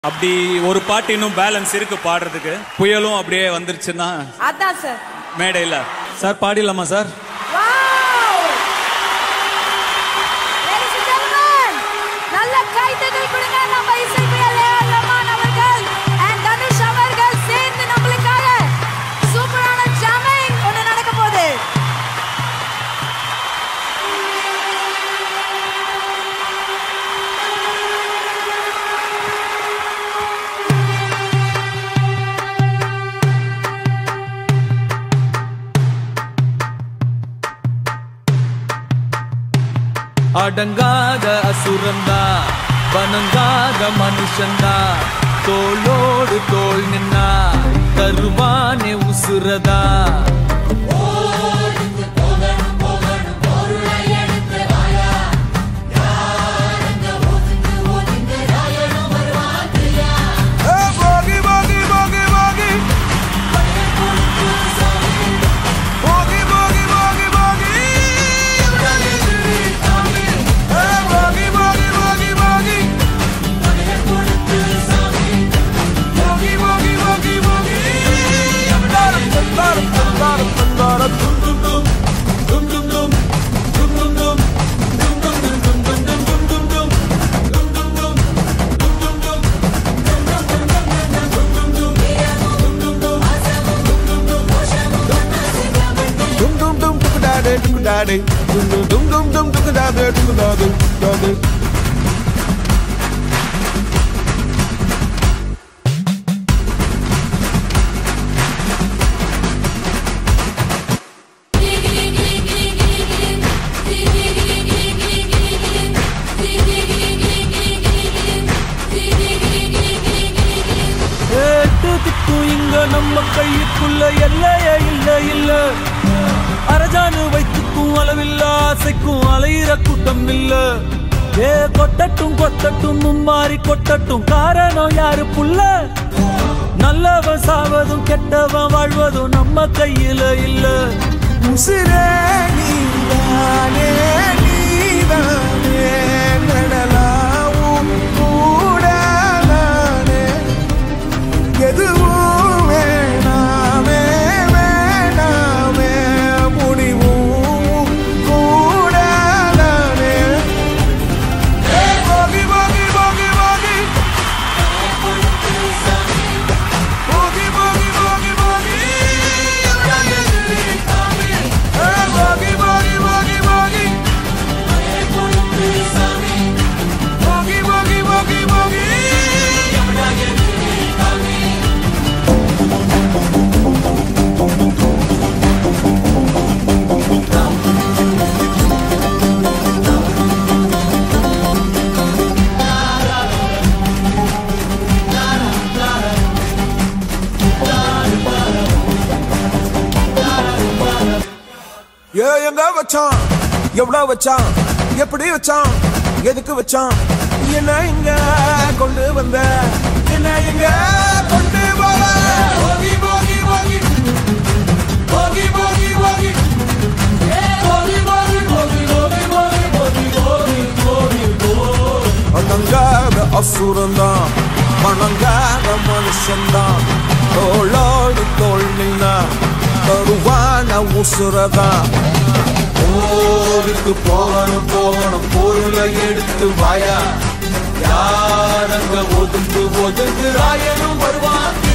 அப்படி ஒரு பாட்டு இன்னும் பேலன்ஸ் இருக்கு பாடுறதுக்கு புயலும் அப்படியே வந்துருச்சுன்னா அதான் சார் மேடையில் சார் பாடிடலாமா sir Wow! Ladies and gentlemen, நல்ல கைத்தட்டல் கொடுங்க நம்ம இசைப்பியல் ஏஆர் ரஹ்மான் அவர்கள் and தனுஷ் அவர்கள் சேர்ந்து நம்மளுக்காக சூப்பரான jamming ஒண்ணு நடக்க போகுது அடங்காத அசுரந்தா வணங்காத மனுஷந்தா தோளோடு தோள் நின்னா தருவானே உசுரதா Boogie, boogie, boogie, boogie. Boogie, boogie, boogie, boogie. Hey, boogie, boogie, boogie, boogie. Boogie, boogie, boogie, boogie. Ba-da, ba-da, ba-da, ba-da, dum, dum, dum. Dum, dum, dum. Dum, dum, dum. Dum, dum, dum, dum, dum, dum, dum, dum, dum. Dum, dum, dum. Dum, dum, dum. Dum dum dum dum da da dum da da dum dum dum dum dum dum da da dum da da da da ஏட்டு திக்கும் இங்க நம்ம கையுக்குள்ள எல்லையே இல்ல இல்ல அரஜானு வைத்துக்கும் அளவில்ல ஆசைக்கும் அலையிற கூட்டம் இல்ல ஏ கொட்டட்டும் கொட்டட்டும் மும்மாறி கொட்டட்டும் காரணம் யாரு புள்ள நல்லவன் சாவதும் கெட்டவன் வாழ்வதும் நம்ம கையில இல்ல உசிரே நீதானே நீதானே நடலாவும் கூட நானே எதுவும் வேணாமே வேணாமே முடிவும் கூட நானே போகி போகி போகி போகி போகி போகி போகி போகி Hey, boogie, boogie, boogie, boogie. Boogie, boogie, boogie, boogie. ஏ எங்க வச்சான் எவ்வளவு வச்சான் எப்படி வச்சான் எதுக்கு வச்சான் என்ன இங்க கொண்டு வந்த என்ன இங்க கொண்டு போல போகி போகி போகி போகி போகி போகி போகி போகி போகி போகி போகி போகி போகி போகி அடங்காத அசுரந்தான் வணங்காத மனுஷன்தான் தோளோடு தோள் நின்னா தருவான உசுரதான் போருக்கு போகணும் போகணும் பொருளை எடுத்து வாயா யாரங்க ஒதுங்கு ஒதுங்கு ராயனும் வருவான்